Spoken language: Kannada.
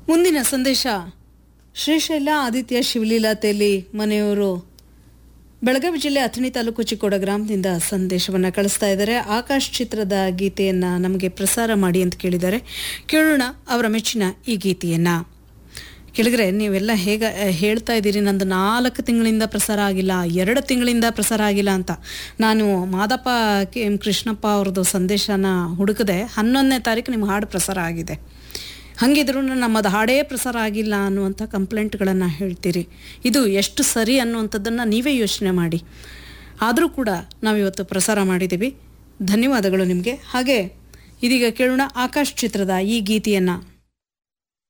ಮುಂದಿನ ಸಂದೇಶ ಶ್ರೀಶೈಲ ಆದಿತ್ಯ ಶಿವಲೀಲಾ ತೆಲಿ ಮನೆಯವರು ಬೆಳಗಾವಿ ಜಿಲ್ಲೆ ಅಥಣಿ ತಾಲೂಕು ಚಿಕ್ಕೋಡ ಗ್ರಾಮದಿಂದ ಸಂದೇಶವನ್ನು ಕಳಿಸ್ತಾ ಇದ್ದಾರೆ ಆಕಾಶ್ ಚಿತ್ರದ ಗೀತೆಯನ್ನ ನಮಗೆ ಪ್ರಸಾರ ಮಾಡಿ ಅಂತ ಕೇಳಿದ್ದಾರೆ ಕೇಳೋಣ ಅವರ ಮೆಚ್ಚಿನ ಈ ಗೀತೆಯನ್ನ ಕೇಳಿದ್ರೆ ನೀವೆಲ್ಲ ಹೇಗೆ ಹೇಳ್ತಾ ಇದ್ದೀರಿ ನಂದು ನಾಲ್ಕು ತಿಂಗಳಿಂದ ಪ್ರಸಾರ ಆಗಿಲ್ಲ ಎರಡು ತಿಂಗಳಿಂದ ಪ್ರಸಾರ ಆಗಿಲ್ಲ ಅಂತ ನಾನು ಮಾದಪ್ಪ ಕೆ ಎಂ ಕೃಷ್ಣಪ್ಪ ಅವ್ರದ್ದು ಸಂದೇಶನ ಹುಡುಕದೆ ಹನ್ನೊಂದನೇ ತಾರೀಕು ನಿಮ್ಮ ಹಾಡು ಪ್ರಸಾರ ಆಗಿದೆ ಹಾಗಿದ್ರೂ ನಮ್ಮದು ಹಾಡೇ ಪ್ರಸಾರ ಆಗಿಲ್ಲ ಅನ್ನುವಂಥ ಕಂಪ್ಲೇಂಟ್ಗಳನ್ನು ಹೇಳ್ತೀರಿ ಇದು ಎಷ್ಟು ಸರಿ ಅನ್ನುವಂಥದ್ದನ್ನು ನೀವೇ ಯೋಚನೆ ಮಾಡಿ ಆದರೂ ಕೂಡ ನಾವಿವತ್ತು ಪ್ರಸಾರ ಮಾಡಿದ್ದೀವಿ ಧನ್ಯವಾದಗಳು ನಿಮಗೆ ಹಾಗೆ ಇದೀಗ ಕೇಳೋಣ ಆಕಾಶ್ ಚಿತ್ರದ ಈ ಗೀತೆಯನ್ನು